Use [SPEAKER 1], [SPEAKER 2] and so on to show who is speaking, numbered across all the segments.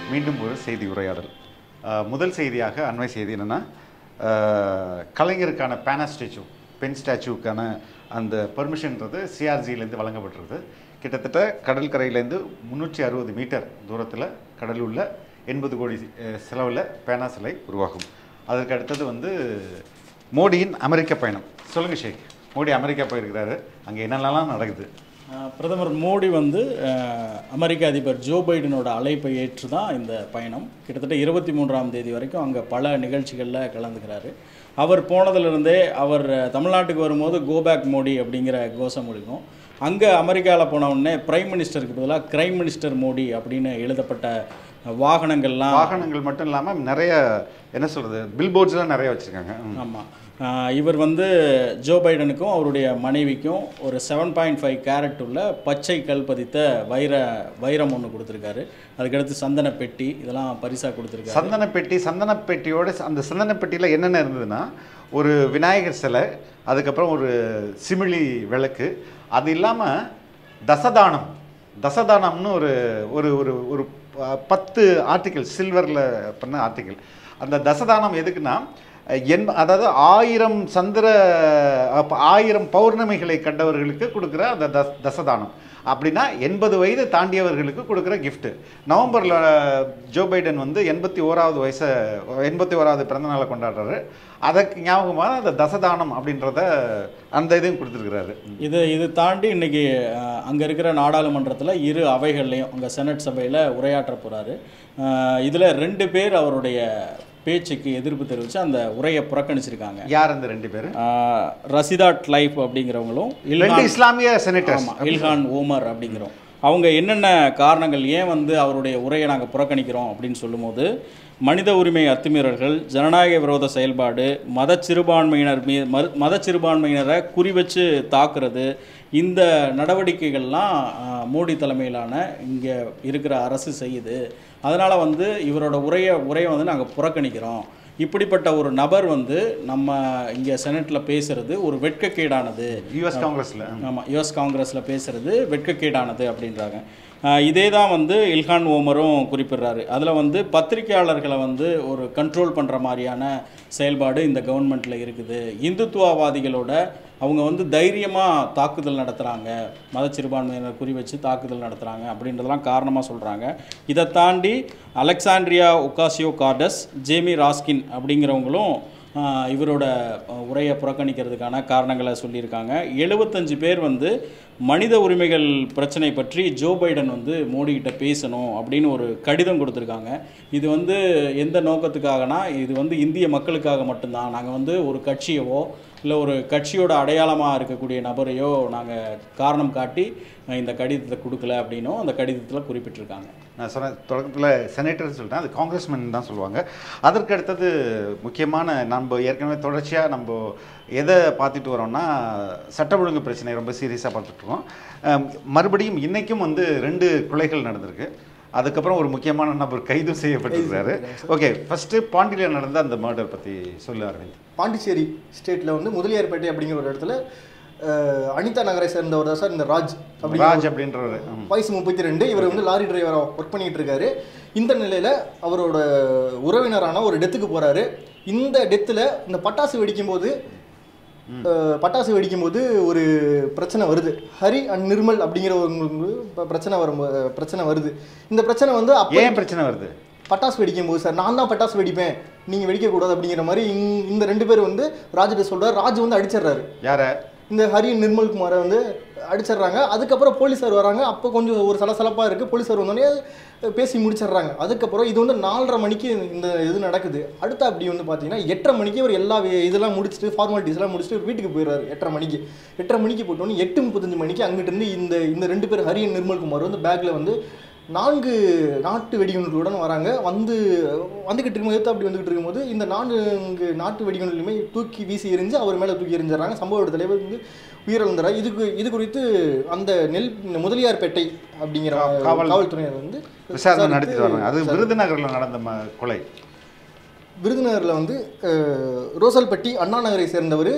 [SPEAKER 1] மீண்டும் ஒரு செய்தி உரையாடல் அஹ், முதல் செய்தியாக அண்மை செய்தி என்னென்னா கலைஞருக்கான பேனா ஸ்டாச்சு பென் ஸ்டாச்சுவுக்கான அந்த பெர்மிஷன்றது சிஆர்ஜியிலேருந்து வழங்கப்பட்டிருக்கு கிட்டத்தட்ட கடற்கரையிலேருந்து முந்நூற்றி அறுபது மீட்டர் தூரத்தில் கடல் உள்ள எண்பது கோடி செலவில் பேனா சிலை உருவாகும் அதற்கு அடுத்தது வந்து மோடியின் அமெரிக்க பயணம் சொல்லுங்கள் ஷேக் மோடி அமெரிக்கா போயிருக்கிறாரு அங்கே என்னென்னலாம் நடக்குது
[SPEAKER 2] அஹ் பிரதமர் மோடி வந்து அஹ், அமெரிக்க அதிபர் ஜோ பைடனோட அழைப்பை ஏற்று தான் இந்த பயணம் கிட்டத்தட்ட இருபத்தி மூன்றாம் தேதி வரைக்கும் அங்கே பல நிகழ்ச்சிகளில் கலந்துக்கிறாரு அவர் போனதிலிருந்தே அவர் அஹ், தமிழ்நாட்டுக்கு வரும்போது கோபேக் மோடி அப்படிங்கிற கோஷம் ஒழிக்கும் அங்கே அமெரிக்காவில் போன உடனே பிரைம் மினிஸ்டருக்கு பதிலாக கிரைம் மினிஸ்டர் மோடி அப்படின்னு எழுதப்பட்ட வாகனங்கள்லாம்
[SPEAKER 1] வாகனங்கள் மட்டும் இல்லாமல் நிறைய என்ன சொல்கிறது பில்போர்ட்ஸ்லாம் நிறைய வச்சுருக்காங்க
[SPEAKER 2] ஆமாம் இவர் வந்து ஜோ பைடனுக்கும் அவருடைய மனைவிக்கும் ஒரு செவன் பாயிண்ட் ஃபைவ் கேரட் உள்ள பச்சை கல் பதித்த வைர வைரம் ஒன்று கொடுத்துருக்காரு அதுக்கடுத்து சந்தன பெட்டி இதெல்லாம் பரிசாக கொடுத்துருக்காரு
[SPEAKER 1] சந்தன பெட்டி சந்தன பெட்டியோட அந்த சந்தன பெட்டியில் என்னென்ன இருந்ததுன்னா ஒரு விநாயகர் சிலை அதுக்கப்புறம் ஒரு சிமிழி விளக்கு அது இல்லாமல் தசதானம் தசதானம்னு ஒரு ஒரு ஒரு ஒரு ப- பத்து ஆர்டிகிள் சில்வரில் பண்ண ஆர்டிகிள் அந்த தசதானம் எதுக்குன்னா என் அதாவது ஆயிரம் சந்திர அப்ப ஆயிரம் பௌர்ணமிகளை கண்டவர்களுக்கு கொடுக்குற அந்த தஸ் தசதானம் அப்படின்னா எண்பது வயது தாண்டியவர்களுக்கு கொடுக்குற gift நவம்பரில் ஜோ பைடன் வந்து எண்பத்தி ஓராவது வயசை எண்பத்தி ஓராவது பிறந்த நாளை கொண்டாடுறாரு அதற்கு ஞாபகமாக அந்த தசதானம் அப்படின்றத அந்த இதையும் கொடுத்துருக்கிறாரு
[SPEAKER 2] இது இது தாண்டி இன்னைக்கு அங்கே இருக்கிற நாடாளுமன்றத்தில் இரு அவைகள்லையும் அங்கே செனட் சபையில் உரையாற்ற போகிறாரு இதில் ரெண்டு பேர் அவருடைய பேச்சுக்கு எதிர்ப்பு தெரிவித்து அந்த உரையை புறக்கணிச்சிருக்காங்க
[SPEAKER 1] யார் அந்த ரெண்டு பேர்
[SPEAKER 2] ஆஹ் ரசிதா ட்லைஃப் அப்படிங்கிறவங்களும்
[SPEAKER 1] ரெண்டு
[SPEAKER 2] இல்ஹான்
[SPEAKER 1] இஸ்லாமிய செனட்டர்ஸ்
[SPEAKER 2] ஆமாம் இல்ஹான் ஓமர் அப்படிங்கிறோம் அவங்க என்னென்ன காரணங்கள் ஏன் வந்து அவருடைய உரையை நாங்கள் புறக்கணிக்கிறோம் அப்படின்னு சொல்லும்போது மனித உரிமை அத்துமீறல்கள் ஜனநாயக விரோத செயல்பாடு மத சிறுபான்மையினர் மீ மறு- மத சிறுபான்மையினரை குறி வச்சு தாக்குறது இந்த நடவடிக்கைகள்லாம் ஆஹ், மோடி தலைமையிலான இங்கே இருக்கிற அரசு செய்யுது அதனால் வந்து இவரோட உரையை உரையை வந்து நாங்கள் புறக்கணிக்கிறோம் இப்படிப்பட்ட ஒரு நபர் வந்து நம்ம இங்கே செனட்டில் பேசுறது ஒரு வெட்கக்கேடானது
[SPEAKER 1] யூஎஸ் காங்கிரஸில்
[SPEAKER 2] ஆமாம் யுஎஸ் காங்கிரஸில் பேசுறது வெட்கக்கேடானது அப்படின்றாங்க ஆஹ் இதே தான் வந்து இல்ஹான் ஓமரும் குறிப்பிடுறாரு அதில் வந்து பத்திரிகையாளர்களை வந்து ஒரு கண்ட்ரோல் பண்ணுற மாதிரியான செயல்பாடு இந்த கவர்மெண்ட்டில் இருக்குது இந்துத்துவவாதிகளோட அவங்க வந்து தைரியமாக தாக்குதல் நடத்துகிறாங்க மத சிறுபான்மையினர் குறி வச்சு தாக்குதல் நடத்துகிறாங்க அப்படின்றதெல்லாம் காரணமாக சொல்கிறாங்க இதை தாண்டி Alexandria Ocasio Cortez Jamie Raskin அப்படிங்கிறவங்களும் ஆஹ் இவரோட அஹ், உரையை புறக்கணிக்கிறதுக்கான காரணங்களை சொல்லியிருக்காங்க எழுபத்தஞ்சு பேர் வந்து மனித உரிமைகள் பிரச்சனை பற்றி ஜோ பைடன் வந்து மோடி கிட்ட பேசணும் அப்படின்னு ஒரு கடிதம் கொடுத்துருக்காங்க இது வந்து எந்த நோக்கத்துக்காகனா இது வந்து இந்திய மக்களுக்காக மட்டும்தான் நாங்கள் வந்து ஒரு கட்சியவோ இல்லை ஒரு கட்சியோட அடையாளமாக இருக்கக்கூடிய நபரையோ நாங்கள் காரணம் காட்டி அஹ், இந்த கடிதத்தை கொடுக்கல அப்படின்னும் அந்த கடிதத்தில் குறிப்பிட்டிருக்காங்க
[SPEAKER 1] நான் சொன்ன தொடக்கத்தில் செனட்டர்னு சொல்லிட்டேன் அது காங்கிரஸ்மேன் தான் சொல்லுவாங்க அதற்கு அடுத்தது முக்கியமான நம்ம ஏற்கனவே தொடர்ச்சியாக நம்ம எதை பார்த்துட்டு வரோம்னா சட்ட ஒழுங்கு பிரச்சனை ரொம்ப சீரியஸாக பார்த்துட்ருக்கோம் மறுபடியும் இன்றைக்கும் வந்து ரெண்டு கொலைகள் நடந்திருக்கு அதுக்கப்புறம் ஒரு முக்கியமான நபர் கைது செய்யப்பட்டிருக்கிறாரு ஓகே ஃபஸ்ட்டு பாண்டியில் நடந்த அந்த மர்டர் பற்றி சொல்லு அரவிந்த்
[SPEAKER 3] பாண்டிச்சேரி ஸ்டேட்டில் வந்து முதலியார்பேட்டை அப்படிங்கிற ஒரு இடத்துல அஹ், அனிதா நகரை சேர்ந்தவர் தான் சார் இந்த ராஜ் அப்படிங்கிற
[SPEAKER 1] ராஜ் அப்படின்றவர் ம்.
[SPEAKER 3] வயசு முப்பத்தி ரெண்டு இவர் வந்து லாரி டிரைவராக ஒர்க் பண்ணிட்டு இருக்காரு இந்த நிலையில் அவரோட உறவினரான ஒரு டெத்துக்கு போகிறாரு இந்த டெத்தில் இந்த பட்டாசு வெடிக்கும்போது அஹ், பட்டாசு வெடிக்கும்போது ஒரு பிரச்சனை வருது ஹரி அண்ட் நிர்மல் அப்படிங்கிறவங்களுக்கு ப- பிரச்சனை வரும் பிரச்சனை வருது இந்த பிரச்சனை வந்து அப்போ
[SPEAKER 1] ஏன் பிரச்சனை வருது
[SPEAKER 3] பட்டாசு வெடிக்கும்போது சார் நான் தான் பட்டாசு வெடிப்பேன் நீங்கள் வெடிக்கக்கூடாது அப்படிங்கிற மாதிரி இங்- இந்த ரெண்டு பேர் வந்து ராஜ்கிட்ட சொல்கிறார் ராஜ் வந்து அடிச்சிடுறாரு
[SPEAKER 1] யாரை
[SPEAKER 3] இந்த ஹரி நிர்மல்குமாரை வந்து அடிச்சிடுறாங்க அதுக்கப்புறம் போலீஸார் வராங்க அப்போ கொஞ்சம் ஒரு சலசலப்பாக இருக்குது போலீஸார் வந்தோடனே பேசி முடிச்சிடுறாங்க அதுக்கப்புறம் இது வந்து நாலரை மணிக்கு இந்த இது நடக்குது அடுத்து அப்படி வந்து பார்த்தீங்கன்னா எட்டரை மணிக்கு அவர் எல்லா வே- இதெல்லாம் முடிச்சுட்டு ஃபார்மாலிட்டிஸ்லாம் முடிச்சுட்டு வீட்டுக்கு போயிடுறாரு எட்டரை மணிக்கு எட்டரை மணிக்கு போட்டோன்னே எட்டு முப்பத்தஞ்சு மணிக்கு அங்கிட்டு இருந்து இந்த இந்த ரெண்டு பேர் ஹரி and நிர்மல்குமார் வந்து பேக்கில் வந்து நான்கு நாட்டு வெடிகுண்டுகளுடன் வராங்க வந்து வந்துக்கிட்டு இருக்கும்போது எதிர்த்து அப்படி வந்துக்கிட்டு இருக்கும்போது இந்த நான்கு நாட்டு வெடிகுண்டுலையுமே தூக்கி வீசி எறிஞ்சு அவர் மேலே தூக்கி எறிஞ்சிடறாங்க சம்பவ தலைவர் வந்து உயிரிழந்தார் இதுக்கு இது குறித்து அந்த நெல் முதலியார்பேட்டை அப்படிங்கிற
[SPEAKER 1] காவல்
[SPEAKER 3] காவல்துறையினர் வந்து
[SPEAKER 1] விசாரணை நடத்திட்டு
[SPEAKER 3] விசாரித்து
[SPEAKER 1] வராங்க அது விருதுநகரில் நடந்த ம கொலை
[SPEAKER 3] விருதுநகரில் வந்து அஹ், ரோசல்பட்டி அண்ணா நகரை சேர்ந்தவர்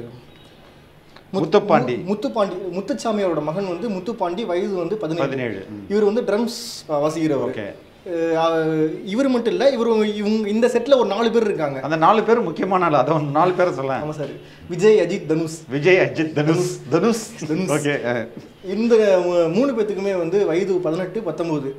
[SPEAKER 1] முத்துப்பாண்டி.
[SPEAKER 3] முத்துப்பாண்டி முத்துச்சாமியோட மகன் வந்து முத்துப்பாண்டி வயது வந்து பதினேழு
[SPEAKER 1] பதினேழு ம்.
[SPEAKER 3] இவர் வந்து ட்ரம்ஸ் வாசிக்கிறவர்
[SPEAKER 1] ஓகே
[SPEAKER 3] இவர் மட்டும் இல்லை இவர் இவங்க இந்த செட்டில் ஒரு நாலு பேர் இருக்காங்க
[SPEAKER 1] அந்த நாலு பேர் முக்கியமான ஆள் அதை ஒரு நாலு பேரை சொல்ல
[SPEAKER 3] ஆமாம் சார் விஜய் அஜித் தனுஷ்
[SPEAKER 1] விஜய் அஜித் தனுஷ் தனுஷ்
[SPEAKER 3] தனுஷ்.
[SPEAKER 1] ஓகே
[SPEAKER 3] இந்த மூ- மூணு பேத்துக்குமே வந்து வயது பதினெட்டு பத்தொம்போது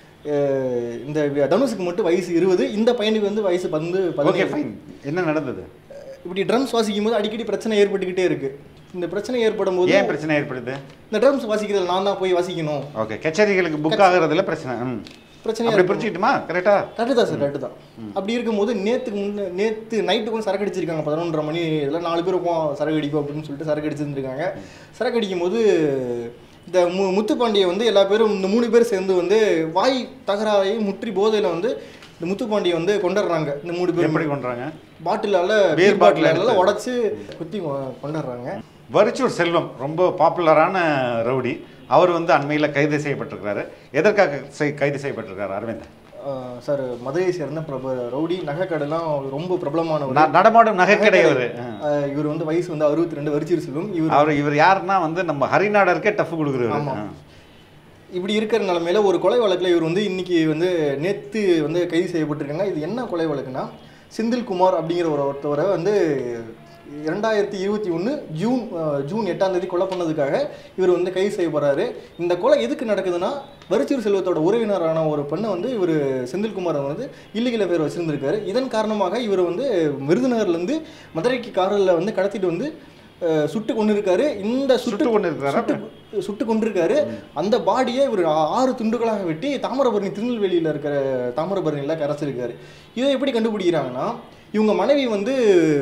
[SPEAKER 3] இந்த வி- தனுஷுக்கு மட்டும் வயசு இருபது இந்த பையனுக்கு வந்து வயசு வந்து
[SPEAKER 1] ஓகே
[SPEAKER 3] பதினேழு
[SPEAKER 1] ஃபைன் என்ன நடந்தது
[SPEAKER 3] இப்படி ட்ரம்ஸ் வாசிக்கும் போது அடிக்கடி பிரச்சனை ஏற்பட்டுக்கிட்டே இருக்கு இந்த பிரச்சனை ஏற்படும் போது
[SPEAKER 1] ஏன் பிரச்சனை ஏற்படுது
[SPEAKER 3] இந்த ட்ரம்ஸ் வாசிக்கிறதுல நான் தான் போய் வாசிக்கணும்
[SPEAKER 1] ஓகே கச்சேரிகளுக்கு புக் ஆகுறதுல பிரச்சனை ம்
[SPEAKER 3] பிரச்சனையா
[SPEAKER 1] அப்படி
[SPEAKER 3] இருக்கும்.
[SPEAKER 1] புரிஞ்சுக்கிட்டுமா கரெக்டா
[SPEAKER 3] கரெக்டு தான் சார் கரெக்டு தான் அப்படி இருக்கும்போது நேத்துக்கு முன்ன நேற்று நைட்டு கொஞ்சம் சரக்கு அடிச்சிருக்காங்க பதினொன்றரை மணி இதில் நாலு பேர் உட்காந்து சரக்கு அடிப்போம் அப்படின்னு சொல்லிட்டு சரக்கு அடிச்சிருந்துருக்காங்க சரக்கு அடிக்கும் போது இந்த மு முத்துப்பாண்டியை வந்து எல்லா பேரும் இந்த மூணு பேர் சேர்ந்து வந்து வாய் தகராறை முற்றி போதையில் வந்து இந்த முத்துப்பாண்டியை வந்து கொண்டுடுறாங்க இந்த மூணு பேர்
[SPEAKER 1] எப்படி கொண்டுறாங்க
[SPEAKER 3] பாட்டிலால
[SPEAKER 1] Beer
[SPEAKER 3] பீர்
[SPEAKER 1] bottle
[SPEAKER 3] பாட்டிலால
[SPEAKER 1] எடுத்து.
[SPEAKER 3] உடச்சி குத்தி கொ- கொண்டுடுறாங்க
[SPEAKER 1] வரிச்சூர் செல்வம் ரொம்ப பாப்புலரான ரவுடி அவர் வந்து அண்மையில் கைது செய்யப்பட்டிருக்கிறாரு எதற்காக செய்- கைது செய்யப்பட்டிருக்காரு அரவிந்த்
[SPEAKER 3] ஆஹ் சார் மதுரையை சேர்ந்த பிரப ரவுடி நகைக்கடைலாம் ரொம்ப பிரபலமானவர்
[SPEAKER 1] ந- நடமாடும் நகைக்கடை அவர்
[SPEAKER 3] ஆஹ் இவர் வந்து வயசு வந்து அறுபத்தி ரெண்டு வரிச்சிரு செல்வம் இவர்
[SPEAKER 1] அவர் இவர் யாருன்னா வந்து நம்ம ஹரிநாடருக்கே டஃப் கொடுக்குறவர்
[SPEAKER 3] ஆமா. இப்படி இருக்கிற நிலமையில ஒரு கொலை வழக்கில் இவர் வந்து இன்னைக்கு வந்து நேத்து வந்து கைது செய்யப்பட்டிருக்காங்க இது என்ன கொலை வழக்குனா செந்தில்குமார் அப்படிங்கிற ஒரு ஒருத்தவரை வந்து இரண்டாயிரத்தி இருபத்தி ஒன்று ஜூன் அஹ், ஜூன் எட்டாம் தேதி கொலை பண்ணதுக்காக இவர் வந்து கைது செய்யப்படுறாரு இந்த கொலை எதுக்கு நடக்குதுன்னா வரிச்சூர் செல்வத்தோட உறவினரான ஒரு பெண்ணை வந்து இவர் செந்தில்குமார் வந்து இல்லீகல பேர் வச்சிருந்திருக்காரு இதன் காரணமாக இவர் வந்து விருதுநகர்லேருந்து மதுரைக்கு காரில் வந்து கடத்திட்டு வந்து அஹ், சுட்டு கொண்டு இருக்காரு இந்த
[SPEAKER 1] சுட்டு கொண்டு இருக்கிறாரா?
[SPEAKER 3] சுட்டு சுட்டு கொண்டிருக்காரு அந்த பாடியை இவர் ஆறு துண்டுகளாக வெட்டி தாமிரபரணி திருநெல்வேலியில் இருக்கிற தாமிரபரணியில் கரைச்சிருக்காரு இதை எப்படி கண்டுபிடிக்கிறாங்கன்னா இவங்க மனைவி வந்து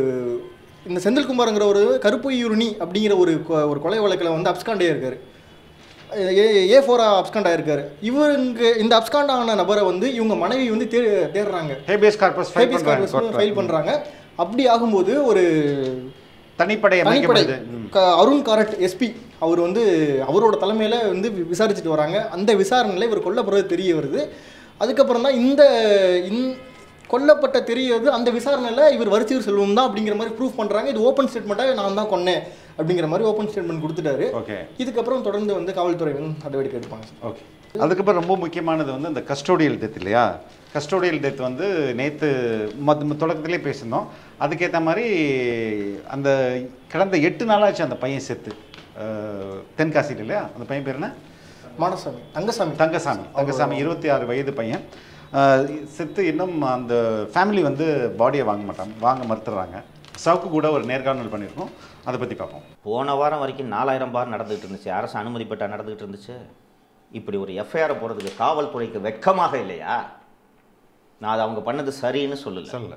[SPEAKER 3] இந்த செந்தில்குமார்ங்கிற ஒரு கருப்பையூரணி அப்படிங்கிற ஒரு கொ- ஒரு கொலை வழக்கில் வந்து அப்ஸ்காண்டே இருக்காரு ஏ ஏ ஃபோரா அப்ஸ்காண்ட் ஆயிருக்காரு இவங்க இந்த அப்ஸ்காண்ட் ஆன நபரை வந்து இவங்க மனைவி வந்து தே தேடுறாங்க
[SPEAKER 1] habeas corpus file
[SPEAKER 3] habeas corpus file பண்ணுறாங்க அப்படி ஆகும்போது ஒரு
[SPEAKER 1] தனிப்படை
[SPEAKER 3] தனிப்படை
[SPEAKER 1] அமைக்கப்படுது ம்.
[SPEAKER 3] க- அருண் காரட் எஸ்பி அவர் வந்து அவரோட தலைமையில் வந்து வி- விசாரிச்சுட்டு வராங்க அந்த விசாரணையில் இவர் கொல்லப்படுறது தெரிய வருது அதுக்கப்புறம் தான் இந்த இந் கொல்லப்பட்ட தெரியறது அந்த விசாரணையில் இவர் வரிச்சூர் செல்வம் தான் அப்படிங்கிற மாதிரி ப்ரூஃப் பண்ணுறாங்க இது ஓப்பன் ஸ்டேட்மெண்ட்டாக நான் தான் கொன்னேன் அப்படிங்கிற மாதிரி ஓப்பன் ஸ்டேட்மெண்ட் கொடுத்துட்டாரு
[SPEAKER 1] ஓகே
[SPEAKER 3] இதுக்கப்புறம் தொடர்ந்து வந்து காவல்துறை வந்து நடவடிக்கை எடுப்பாங்க சார்
[SPEAKER 1] ஓகே அதுக்கப்புறம் ரொம்ப முக்கியமானது வந்து இந்த கஸ்டோடியல் டெத் இல்லையா கஸ்டோடியல் டெத் வந்து நேற்று தொடக்கத்திலே பேசியிருந்தோம் அதுக்கேற்ற மாதிரி அந்த கடந்த எட்டு நாளாச்சு அந்த பையன் செத்து அஹ், தென்காசியில் இல்லையா அந்த பையன் பேர் என்ன
[SPEAKER 3] மானசாமி தங்கசாமி
[SPEAKER 1] தங்கசாமி தங்கசாமி இருபத்தி ஆறு வயது பையன் அஹ், செத்து இன்னும் அந்த ஃபேமிலி வந்து பாடியை வாங்க மாட்டாங்க வாங்க மறுத்துறாங்க சவுக்கு கூட ஒரு நேர்காணல் பண்ணியிருக்கோம் அதை பற்றி பார்ப்போம்
[SPEAKER 4] போன வாரம் வரைக்கும் நாலாயிரம் பார் நடந்துகிட்டு இருந்துச்சு அரசு அனுமதி பெற்றா நடந்துகிட்டு இருந்துச்சு இப்படி ஒரு எஃப்ஐஆர் போகிறதுக்கு காவல்துறைக்கு வெட்கமாக இல்லையா நான் அதை அவங்க பண்ணது சரின்னு சொல்லல
[SPEAKER 1] சொல்லல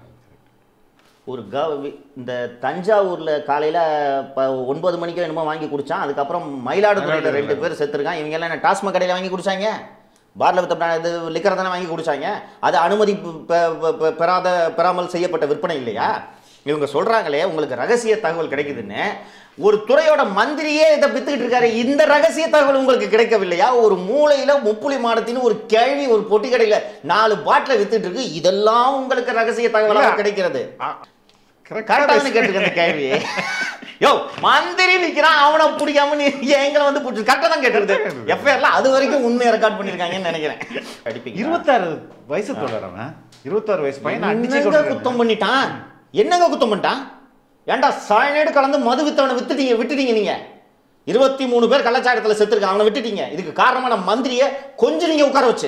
[SPEAKER 4] ஒரு க வி- இந்த தஞ்சாவூரில் காலையில் இப்போ ஒன்பது மணிக்கோ என்னமோ வாங்கி குடித்தான் அதுக்கப்புறம் மயிலாடுதுறையில் ரெண்டு பேர் செத்துருக்கான் இவங்க எல்லாம் என்ன டாஸ்மாக் கடையில் வாங்கி குடிச்சாங்க பார்ல வித்த இது லிக்கரை தானே வாங்கி குடிச்சாங்க அது அனுமதி பெ- பெ- பெ- பெறாத பெறாமல் செய்யப்பட்ட விற்பனை இல்லையா இவங்க சொல்கிறாங்களே உங்களுக்கு ரகசிய தகவல் கிடைக்குதுன்னு ஒரு துறையோட மந்திரியே இதை வித்துக்கிட்டு இருக்காரு இந்த ரகசிய தகவல் உங்களுக்கு கிடைக்கவில்லையா ஒரு மூலையில முப்புளி மாடத்தின்னு ஒரு கேள்வி ஒரு பொட்டி கடையில நாலு பாட்டில் வித்துட்டு இருக்கு இதெல்லாம் உங்களுக்கு ரகசிய தகவலாக
[SPEAKER 1] இல்ல.
[SPEAKER 4] கிடைக்கிறது
[SPEAKER 1] கரெக்டாக
[SPEAKER 4] கரெக்டாக கேட்டுருக்க அந்த கேள்வி யோ மந்திரி நிக்கிறான் அவனை பிடிக்காம நீ எங்களை வந்து பிடிச்சி கரெக்டாக தான் கேட்டுருது எஃப்ஐஆர்ல அது வரைக்கும் உண்மையை ரெக்கார்ட் பண்ணிருக்காங்கன்னு நினைக்கிறேன் அடிப்பீங்க
[SPEAKER 1] இருபத்தாறு வயசு தோழர் அவன் இருபத்தாறு வயசு பையன் அடிச்சு
[SPEAKER 4] என்னங்க
[SPEAKER 1] கொண்டிருக்காங்க.
[SPEAKER 4] குத்தம் பண்ணிட்டான் என்னங்க குத்தம் பண்ணிட்டான் ஏன்டா சயனைடு கலந்து மது வித்தவனை வித்துட்டீங்க விட்டுட்டீங்க நீங்க இருபத்தி மூணு பேர் கள்ளச்சாரத்தில் செத்துருக்கான் அவனை விட்டுட்டீங்க இதுக்கு காரணமான மந்திரியை கொஞ்சம் நீங்க உட்கார வச்சு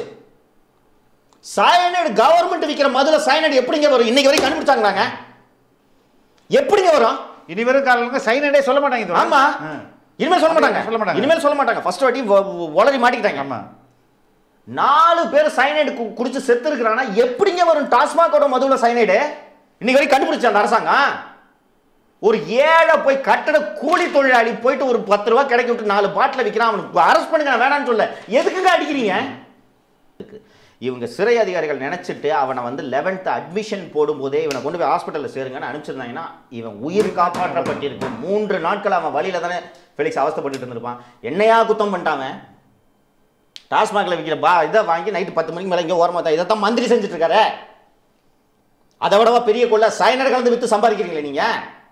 [SPEAKER 4] சயனைடு கவர்மெண்ட் விற்கிற மதுல சயனைடு எப்படிங்க வரும் இன்னைக்கு வரைக்கும் கண்டுபிடிச்சாங்களாங்க எப்படிங்க வரும்
[SPEAKER 1] இனி வரும் காலங்க சைனடே சொல்ல மாட்டாங்க தோழர்.
[SPEAKER 4] ஆமா
[SPEAKER 1] ஆ.
[SPEAKER 4] இனிமேல் சொல்ல மாட்டாங்க
[SPEAKER 1] சொல்ல மாட்டாங்க.
[SPEAKER 4] இனிமேல் சொல்ல மாட்டாங்க ஃபர்ஸ்ட் வாட்டி வ- உளறி மாட்டிக்கிட்டாங்க
[SPEAKER 1] ஆமா
[SPEAKER 4] நாலு பேர் சைனைடு குடிச்சு செத்து இருக்கிறானா எப்படிங்க வரும் டாஸ்மாகோட மதுவில் சைனைடு இன்னைக்கு வரைக்கும் கண்டுபிடிச்ச அந்த அரசாங்கம் ஒரு ஏழை போய் கட்டட கூலி தொழிலாளி போயிட்டு ஒரு பத்து ரூபா கிடைக்க விட்டு நாலு பாட்டில் விற்கிறான் அவனுக்கு அரெஸ்ட் பண்ணுங்க நான் வேணாம்னு சொல்ல எதுக்குங்க அடிக்கிறீங்க இவங்க சிறை அதிகாரிகள் நினைச்சிட்டு அவனை வந்து லெவன்த் அட்மிஷன் போடும்போதே இவனை கொண்டு போய் ஹாஸ்பிட்டலில் சேருங்கன்னு அனுப்பிச்சிருந்தாங்கன்னா இவன் உயிர் காப்பாற்றப்பட்டிருக்கு மூன்று நாட்கள் அவன் வழியில தானே ஃபெலிக்ஸ் அவஸ்தைப்பட்டுட்டு இருந்திருப்பான் என்னையா குத்தம் பண்ணிட்டான் டாஸ்மாகில் விற்கிற பா இதை வாங்கி நைட்டு பத்து மணிக்கு மேலே இங்கே ஓரமாக தான் இதைத்தான் மந்திரி செஞ்சுட்டு இருக்காரு அதை விடவா பெரிய கொள்ள சைனர் கலந்து வித்து சம்பாதிக்கிறீங்களே நீங்க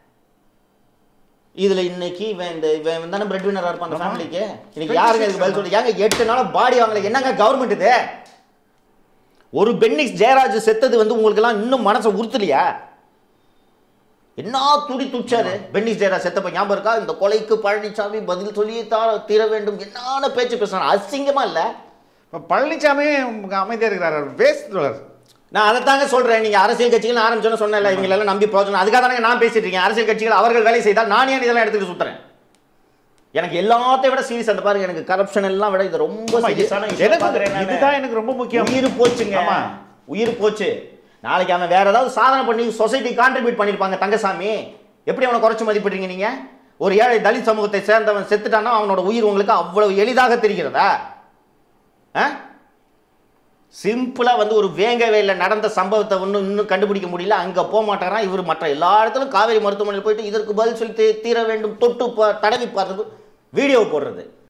[SPEAKER 4] இதுல இன்னைக்கு இவன் இந்த இவன் தானே பிரெட் வினரா இருப்பான் அந்த ஃபேமிலிக்கு இன்னைக்கு யாருங்க இதுக்கு பதில் சொல்லி ஏங்க எட்டு நாள் பாடி வாங்கல என்னங்க கவர்மெண்ட் இது ஒரு பென்னிக்ஸ் ஜெயராஜ் செத்தது வந்து உங்களுக்கெல்லாம் இன்னும் மனசை உறுத்தலையா என்ன துடி துடிச்சாரு பென்னிக்ஸ் ஜெயராஜ் செத்தப்ப ஞாபகம் இருக்கா இந்த கொலைக்கு பழனிசாமி பதில் சொல்லியே தா தீர வேண்டும் என்ன பேச்சு பேசுறாங்க அசிங்கமா இல்லை
[SPEAKER 1] இப்போ பழனிசாமி அமைதியாக இருக்கிறார் வேஸ்ட்
[SPEAKER 4] நான் அதை தாங்க சொல்றேன் நீங்க அரசியல் கட்சிகள் ஆரம்பிச்சோன்னு சொன்னேன்ல இவங்க எல்லாம் நம்பி போகணும் அதுக்காக தானே நான் பேசிட்டு இருக்கேன் அரசியல் கட்சிகள் அவர்கள் வேலை செய்தால் நான் ஏன் இதெல்லாம் எடுத்துட்டு சுத்துறேன் எனக்கு எல்லாத்தையும் விட சீரியஸ் அந்த பாருங்க எனக்கு கரப்ஷன் எல்லாம் விட இது ரொம்ப சீரியஸான விஷயம் பார்க்கறேன் நானு.
[SPEAKER 1] இதுதான் எனக்கு ரொம்ப முக்கியம்
[SPEAKER 4] உயிர் போச்சுங்க
[SPEAKER 1] ஆமா.
[SPEAKER 4] உயிர் போச்சு நாளைக்கு அவன் வேற ஏதாவது சாதனை பண்ணி சொசைட்டி கான்ட்ரிபியூட் பண்ணிருப்பாங்க தங்கசாமி எப்படி அவனை குறைச்சு மதிப்பிடுறீங்க நீங்க ஒரு ஏழை தலித் சமூகத்தை சேர்ந்தவன் செத்துட்டான்னா அவனோட உயிர் உங்களுக்கு அவ்வளவு எளிதாக தெரிகிறதா ஆ சிம்பிளாக வந்து ஒரு வேங்க வேலையில் நடந்த சம்பவத்தை ஒன்றும் இன்னும் கண்டுபிடிக்க முடியல அங்கே போக மாட்டாராம் இவர் மற்ற எல்லா இடத்துலும் காவேரி மருத்துவமனையில் போயிட்டு இதற்கு பதில் சொல்லி தீ- தீர வேண்டும் தொட்டு பா- தடவி பார்த்து வீடியோ போடுறது